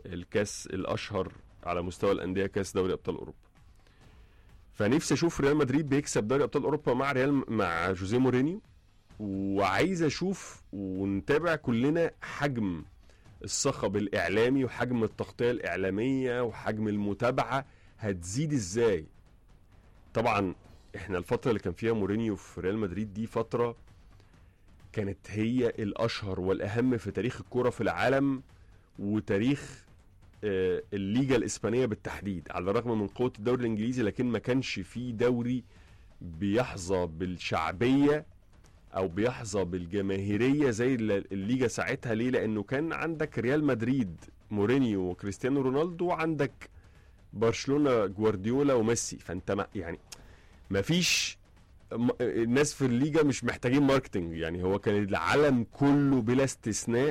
الكاس الاشهر على مستوى الانديه كاس دوري ابطال اوروبا فنفسي اشوف ريال مدريد بيكسب دوري ابطال اوروبا مع ريال مع جوزيه مورينيو وعايز اشوف ونتابع كلنا حجم الصخب الاعلامي وحجم التغطيه الاعلاميه وحجم المتابعه هتزيد ازاي طبعا احنا الفتره اللي كان فيها مورينيو في ريال مدريد دي فتره كانت هي الاشهر والاهم في تاريخ الكوره في العالم وتاريخ آه، الليجا الاسبانيه بالتحديد على الرغم من قوه الدوري الانجليزي لكن ما كانش في دوري بيحظى بالشعبيه او بيحظى بالجماهيريه زي الل- الليجا ساعتها ليه لانه كان عندك ريال مدريد مورينيو وكريستيانو رونالدو وعندك برشلونه جوارديولا وميسي فانت ما يعني ما فيش م- الناس في الليجا مش محتاجين ماركتنج يعني هو كان العالم كله بلا استثناء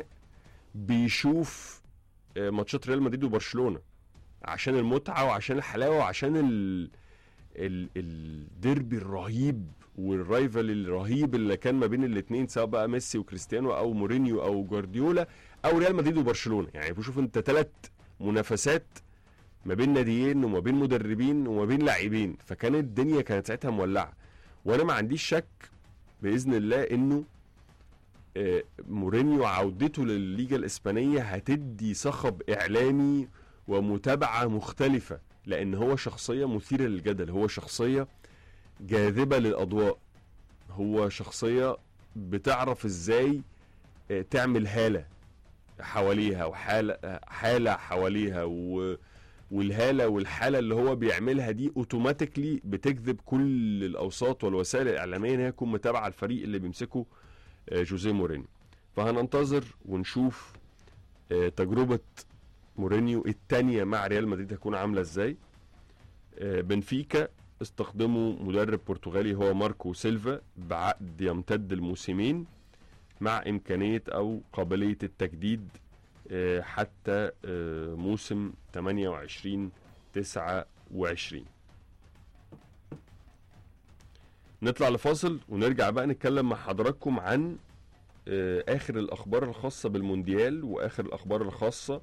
بيشوف آه، ماتشات ريال مدريد وبرشلونه عشان المتعه وعشان الحلاوه وعشان ال ال الديربي الرهيب والرايفل الرهيب اللي كان ما بين الاثنين سواء بقى ميسي وكريستيانو او مورينيو او جوارديولا او ريال مدريد وبرشلونه يعني بشوف انت ثلاث منافسات ما بين ناديين وما بين مدربين وما بين لاعبين فكانت الدنيا كانت ساعتها مولعه وانا ما عنديش شك باذن الله انه آه، مورينيو عودته للليجا الاسبانيه هتدي صخب اعلامي ومتابعه مختلفه لان هو شخصيه مثيره للجدل هو شخصيه جاذبه للاضواء هو شخصيه بتعرف ازاي آه، تعمل هاله حواليها وحاله آه، حاله حواليها و والهاله والحاله اللي هو بيعملها دي اوتوماتيكلي بتجذب كل الاوساط والوسائل الاعلاميه ان هي تكون متابعه الفريق اللي بيمسكه آه، جوزيه مورينيو فهننتظر ونشوف آه، تجربه مورينيو الثانيه مع ريال مدريد هتكون عامله ازاي آه، بنفيكا استخدموا مدرب برتغالي هو ماركو سيلفا بعقد يمتد الموسمين مع امكانيه او قابليه التجديد آه، حتى آه، موسم 28 29 نطلع لفاصل ونرجع بقى نتكلم مع حضراتكم عن آه، اخر الاخبار الخاصه بالمونديال واخر الاخبار الخاصه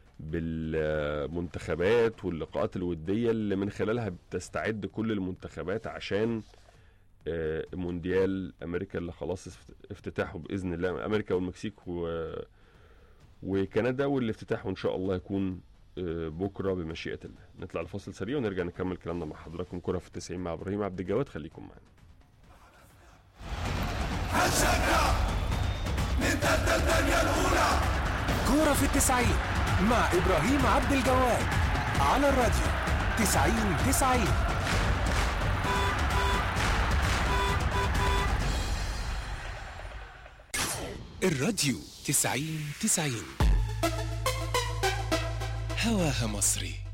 بالمنتخبات واللقاءات الوديه اللي من خلالها بتستعد كل المنتخبات عشان آه، مونديال امريكا اللي خلاص افت- افتتاحه باذن الله امريكا والمكسيك و وكندا واللي افتتاحه ان شاء الله يكون آه، بكره بمشيئه الله نطلع لفاصل سريع ونرجع نكمل كلامنا مع حضراتكم كره في التسعين مع ابراهيم عبد الجواد خليكم معانا كورة في التسعين مع إبراهيم عبد الجواد على الراديو تسعين تسعين الراديو تسعين تسعين هواها مصري